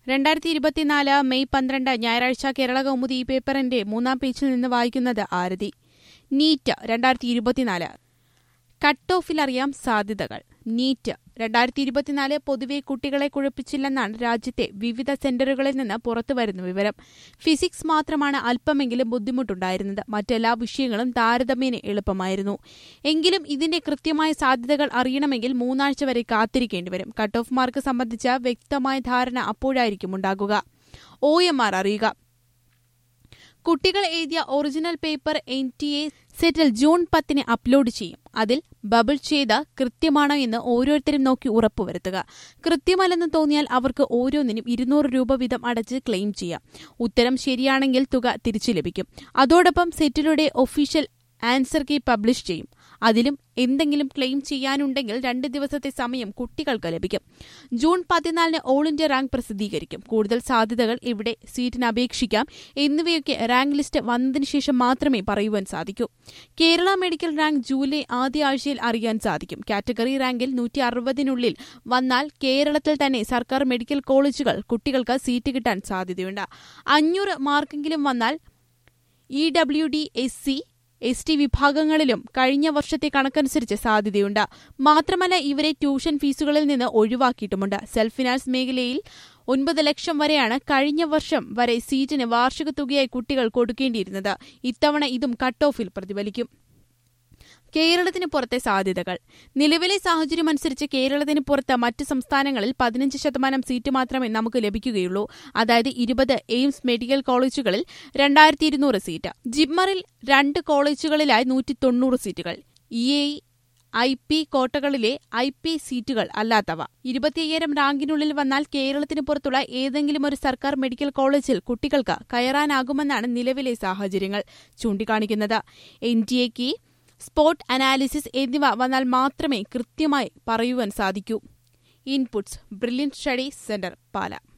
രണ്ടായിരത്തി ഇരുപത്തിനാല് മെയ് പന്ത്രണ്ട് ഞായറാഴ്ച കേരള കൗമുദി ഈ പേപ്പറിന്റെ മൂന്നാം പേജിൽ നിന്ന് വായിക്കുന്നത് ആരതി നീറ്റ് രണ്ടായിരത്തി ഇരുപത്തിനാല് കട്ട് ഓഫിലറിയാം സാധ്യതകൾ നീറ്റ് രണ്ടായിരത്തി ഇരുപത്തിനാല് പൊതുവെ കുട്ടികളെ കുഴപ്പിച്ചില്ലെന്നാണ് രാജ്യത്തെ വിവിധ സെന്ററുകളിൽ നിന്ന് പുറത്തുവരുന്ന വിവരം ഫിസിക്സ് മാത്രമാണ് അല്പമെങ്കിലും ബുദ്ധിമുട്ടുണ്ടായിരുന്നത് മറ്റെല്ലാ വിഷയങ്ങളും താരതമ്യേന എളുപ്പമായിരുന്നു എങ്കിലും ഇതിന്റെ കൃത്യമായ സാധ്യതകൾ അറിയണമെങ്കിൽ മൂന്നാഴ്ച വരെ കാത്തിരിക്കേണ്ടി വരും കട്ട് ഓഫ് മാർക്ക് സംബന്ധിച്ച വ്യക്തമായ ധാരണ അപ്പോഴായിരിക്കും ഉണ്ടാകുക ഒ എം ആർ അറിയുക കുട്ടികൾ എഴുതിയ original paper N T A സെറ്റിൽ ജൂൺ പത്തിന് അപ്ലോഡ് ചെയ്യും അതിൽ ബബിൾ ചെയ്ത് കൃത്യമാണോ എന്ന് ഓരോരുത്തരും നോക്കി ഉറപ്പുവരുത്തുക കൃത്യമല്ലെന്ന് തോന്നിയാൽ അവർക്ക് ഓരോന്നിനും ഇരുന്നൂറ് രൂപ വീതം അടച്ച് ക്ലെയിം ചെയ്യാം ഉത്തരം ശരിയാണെങ്കിൽ തുക തിരിച്ചു ലഭിക്കും അതോടൊപ്പം സെറ്റിലൂടെ ഒഫീഷ്യൽ ആൻസർ കീ പബ്ലിഷ് ചെയ്യും അതിലും എന്തെങ്കിലും ക്ലെയിം ചെയ്യാനുണ്ടെങ്കിൽ രണ്ട് ദിവസത്തെ സമയം കുട്ടികൾക്ക് ലഭിക്കും ജൂൺ പതിനാലിന് ഓൾ ഇന്ത്യ റാങ്ക് പ്രസിദ്ധീകരിക്കും കൂടുതൽ സാധ്യതകൾ ഇവിടെ സീറ്റിന് അപേക്ഷിക്കാം എന്നിവയൊക്കെ റാങ്ക് ലിസ്റ്റ് വന്നതിന് ശേഷം മാത്രമേ പറയുവാൻ സാധിക്കൂ കേരള മെഡിക്കൽ റാങ്ക് ജൂലൈ ആദ്യ ആഴ്ചയിൽ അറിയാൻ സാധിക്കും കാറ്റഗറി റാങ്കിൽ നൂറ്റി അറുപതിനുള്ളിൽ വന്നാൽ കേരളത്തിൽ തന്നെ സർക്കാർ മെഡിക്കൽ കോളേജുകൾ കുട്ടികൾക്ക് സീറ്റ് കിട്ടാൻ സാധ്യതയുണ്ട് അഞ്ഞൂറ് മാർക്കെങ്കിലും വന്നാൽ E W D S C S T വിഭാഗങ്ങളിലും കഴിഞ്ഞ വർഷത്തെ കണക്കനുസരിച്ച് സാധ്യതയുണ്ട് മാത്രമല്ല ഇവരെ ട്യൂഷൻ ഫീസുകളിൽ നിന്ന് ഒഴിവാക്കിയിട്ടുമുണ്ട് സെൽഫ് ഫിനാൻസ് മേഖലയിൽ ഒൻപത് ലക്ഷം വരെയാണ് കഴിഞ്ഞ വർഷം വരെ സീറ്റിന് വാർഷിക തുകയായി കുട്ടികൾ കൊടുക്കേണ്ടിയിരുന്നത് ഇത്തവണ ഇതും കട്ട് ഓഫിൽ പ്രതിഫലിക്കും കേരളത്തിന് പുറത്തെ സാധ്യതകൾ നിലവിലെ സാഹചര്യം അനുസരിച്ച് കേരളത്തിന് പുറത്ത് മറ്റ് സംസ്ഥാനങ്ങളിൽ പതിനഞ്ച് ശതമാനം സീറ്റ് മാത്രമേ നമുക്ക് ലഭിക്കുകയുള്ളൂ അതായത് ഇരുപത് എയിംസ് മെഡിക്കൽ കോളേജുകളിൽ രണ്ടായിരത്തി ഇരുന്നൂറ് സീറ്റ് ജിമ്മറിൽ രണ്ട് കോളേജുകളിലായി നൂറ്റി തൊണ്ണൂറ് സീറ്റുകൾ ഇ എ ഐ പി കോട്ടകളിലെ ഐ പി സീറ്റുകൾ അല്ലാത്തവ ഇരുപത്തിയ്യായിരം റാങ്കിനുള്ളിൽ വന്നാൽ കേരളത്തിന് പുറത്തുള്ള ഏതെങ്കിലും ഒരു സർക്കാർ മെഡിക്കൽ കോളേജിൽ കുട്ടികൾക്ക് കയറാനാകുമെന്നാണ് നിലവിലെ സാഹചര്യങ്ങൾ ചൂണ്ടിക്കാണിക്കുന്നത് എൻ ടി എക്ക് സ്പോട്ട് അനാലിസിസ് എന്നിവ വന്നാൽ മാത്രമേ കൃത്യമായി പറയുവാൻ സാധിക്കൂ ഇൻപുട്സ് ബ്രില്യൻ സ്റ്റഡി സെന്റർ പാല